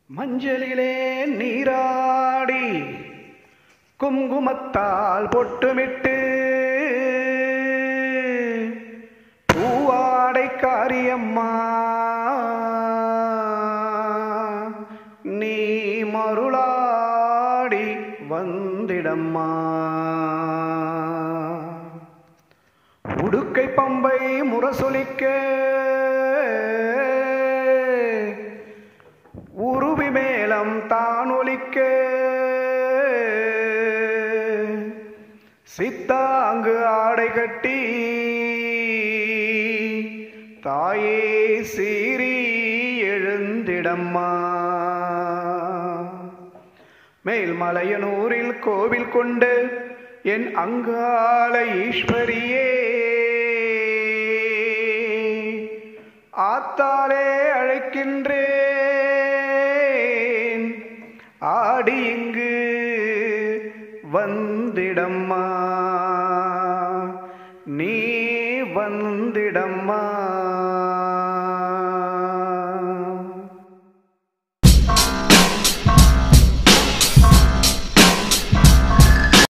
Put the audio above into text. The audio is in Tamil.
மஞ்சளிலே நீராடி குங்குமத்தால் பொட்டுமிட்டு பூவாடை காரியம்மா நீ மருளாடி வந்திடம்மா உடுக்கை பம்பை முரசொலிக்க உருவி மேளம் தான் ஒலிக்க சித்தாங்கு ஆடை கட்டி தாயே சீறி எழுந்திடம்மா மேல்மலையனூரில் கோவில் கொண்டு என் அங்கால ஈஸ்வரியே ஆத்தாலே அழைக்கின்றேன் ஆடி இங்கு வந்திடம்மா நீ வந்திடம்மா